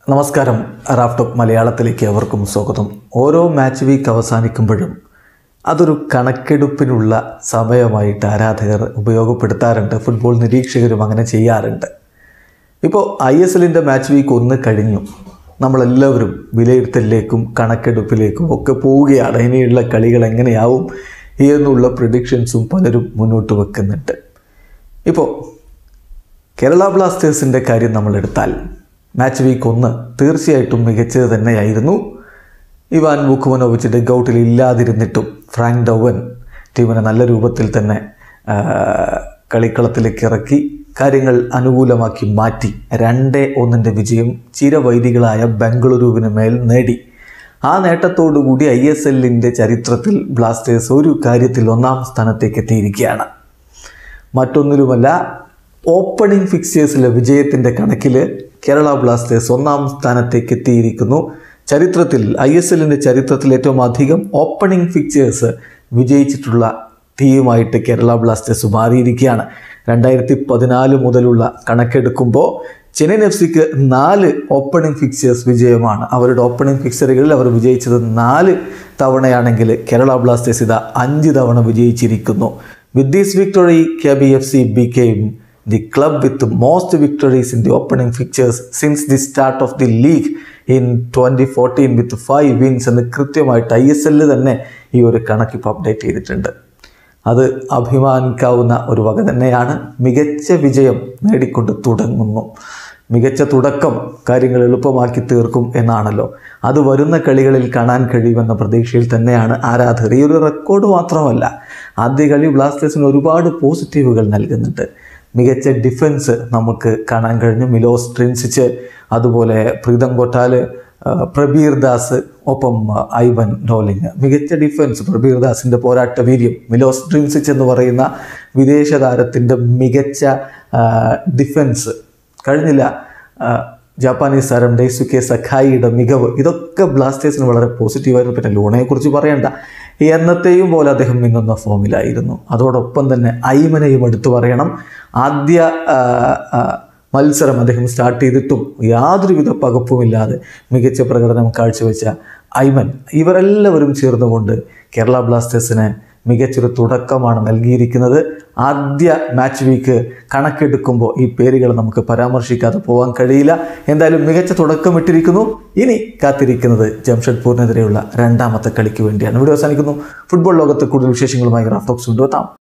നമസ്കാരം റാഫ്ടോപ്പ് മലയാളത്തിലേക്ക് അവർക്കും സ്വാഗതം ഓരോ മാച്ച് വീക്ക് അവസാനിക്കുമ്പോഴും അതൊരു കണക്കെടുപ്പിനുള്ള സമയമായിട്ട് ആരാധകർ ഉപയോഗപ്പെടുത്താറുണ്ട് ഫുട്ബോൾ നിരീക്ഷകരും അങ്ങനെ ചെയ്യാറുണ്ട് ഇപ്പോൾ ഐ എസ് എല്ലിൻ്റെ മാച്ച് വീക്ക് ഒന്ന് കഴിഞ്ഞു നമ്മളെല്ലാവരും വിലയിരുത്തലിലേക്കും കണക്കെടുപ്പിലേക്കും ഒക്കെ പോവുകയാണ് ഇനിയുള്ള കളികൾ എങ്ങനെയാവും എന്നുള്ള പ്രഡിക്ഷൻസും പലരും മുന്നോട്ട് വെക്കുന്നുണ്ട് ഇപ്പോൾ കേരള ബ്ലാസ്റ്റേഴ്സിൻ്റെ കാര്യം നമ്മൾ എടുത്താൽ മാച്ച് വീക്ക് ഒന്ന് തീർച്ചയായിട്ടും മികച്ചത് തന്നെയായിരുന്നു ഇവാൻ വുക്കുമനോവിച്ച് ഡെഗൌട്ടിൽ ഇല്ലാതിരുന്നിട്ടും ഫ്രാങ്ക് ഡൗവൻ ടീമിനെ നല്ല രൂപത്തിൽ തന്നെ ആ, കളിക്കളത്തിലേക്ക് ഇറക്കി കാര്യങ്ങൾ അനുകൂലമാക്കി മാറ്റി രണ്ടേ ഒന്നിൻ്റെ വിജയം ചിരവൈദികളായ ബംഗളൂരുവിന് മേൽ നേടി ആ നേട്ടത്തോടുകൂടി ഐ എസ് എല്ലിൻ്റെ ചരിത്രത്തിൽ ബ്ലാസ്റ്റേഴ്സ് ഒരു കാര്യത്തിൽ ഒന്നാം സ്ഥാനത്തേക്ക് എത്തിയിരിക്കുകയാണ് മറ്റൊന്നിലുമല്ല ഓപ്പണിംഗ് ഫിക്സേഴ്സിലെ വിജയത്തിൻ്റെ കണക്കിൽ കേരള ബ്ലാസ്റ്റേഴ്സ് ഒന്നാം സ്ഥാനത്തേക്ക് എത്തിയിരിക്കുന്നു ചരിത്രത്തിൽ ഐ എസ് എല്ലിൻ്റെ ചരിത്രത്തിൽ ഏറ്റവും അധികം ഓപ്പണിംഗ് ഫിക്സേഴ്സ് വിജയിച്ചിട്ടുള്ള ടീമായിട്ട് കേരള ബ്ലാസ്റ്റേഴ്സ് മാറിയിരിക്കുകയാണ് രണ്ടായിരത്തി പതിനാല് മുതലുള്ള കണക്കെടുക്കുമ്പോൾ ചെന്നൈയിൻ എഫ് സിക്ക് നാല് ഓപ്പണിംഗ് ഫിക്സേഴ്സ് വിജയമാണ് അവരുടെ ഓപ്പണിംഗ് ഫിക്സറുകളിൽ അവർ വിജയിച്ചത് നാല് തവണയാണെങ്കിൽ കേരള ബ്ലാസ്റ്റേഴ്സ് ഇതാ അഞ്ച് തവണ വിജയിച്ചിരിക്കുന്നു with this victory K B F C ബിക്കെയും the club with most victories in the opening fixtures since the start of the league in twenty fourteen with five wins എന്ന് കൃത്യമായിട്ട് ഐ എസ് എല്ലിൽ തന്നെ ഈ ഒരു കണക്കിപ്പോൾ അപ്ഡേറ്റ് ചെയ്തിട്ടുണ്ട് അത് അഭിമാനിക്കാവുന്ന ഒരു വക തന്നെയാണ് മികച്ച വിജയം നേടിക്കൊണ്ട് തുടങ്ങുന്നു മികച്ച തുടക്കം കാര്യങ്ങൾ എളുപ്പമാക്കി തീർക്കും എന്നാണല്ലോ അത് വരുന്ന കളികളിൽ കാണാൻ കഴിയുമെന്ന പ്രതീക്ഷയിൽ തന്നെയാണ് ആരാധകർ ഈ ഒരു റെക്കോർഡ് മാത്രമല്ല ആദ്യ കളി ബ്ലാസ്റ്റേഴ്സിന് ഒരുപാട് പോസിറ്റീവുകൾ നൽകുന്നുണ്ട് മികച്ച ഡിഫൻസ് നമുക്ക് കാണാൻ കഴിഞ്ഞു മിലോസ് ട്രിൻസിച്ച് അതുപോലെ പ്രീതം കൊട്ടാല് ആ, പ്രബീർ ദാസ് ഒപ്പം ആ, ഐവൻ ഡോലിംഗ് മികച്ച ഡിഫൻസ് പ്രബീർ ദാസിൻ്റെ പോരാട്ട വീര്യം മിലോസ് ഡ്രിൻസിച്ച് എന്ന് പറയുന്ന വിദേശ താരത്തിൻ്റെ മികച്ച ആ, ഡിഫൻസ് കഴിഞ്ഞില്ല ആ, ജാപ്പാനീസ് താരം ഡെയ്സുക്കെ സഖായിയുടെ മികവ് ഇതൊക്കെ ബ്ലാസ്റ്റേഴ്സിന് വളരെ പോസിറ്റീവായിരുന്നു പിന്നെ ലൂണയെക്കുറിച്ച് പറയണ്ട എന്നത്തെയും പോലെ അദ്ദേഹം മിന്നുന്ന ഫോമിലായിരുന്നു അതോടൊപ്പം തന്നെ ഐമനെയും എടുത്തു പറയണം ആദ്യ ആ, ആ, മത്സരം അദ്ദേഹം സ്റ്റാർട്ട് ചെയ്തിട്ടും യാതൊരുവിധ പകപ്പുമില്ലാതെ മികച്ച പ്രകടനം കാഴ്ചവെച്ച ഐമൻ ഇവരെല്ലാവരും ചേർന്നുകൊണ്ട് കേരള ബ്ലാസ്റ്റേഴ്സിന് മികച്ചൊരു തുടക്കമാണ് നൽകിയിരിക്കുന്നത് ആദ്യ മാച്ച് വീക്ക് കണക്കെടുക്കുമ്പോൾ ഈ പേരുകൾ നമുക്ക് പരാമർശിക്കാതെ പോകാൻ കഴിയില്ല എന്തായാലും മികച്ച തുടക്കം ഇട്ടിരിക്കുന്നു ഇനി കാത്തിരിക്കുന്നത് ജംഷഡ്പൂരിനെതിരെയുള്ള രണ്ടാമത്തെ കളിക്ക് വേണ്ടിയാണ് ഇവിടെ അവസാനിക്കുന്നു ഫുട്ബോൾ ലോകത്ത് കൂടുതൽ വിശേഷങ്ങളുമായി റാഫ്റ്റോക്സ് കൊണ്ടുവെത്താം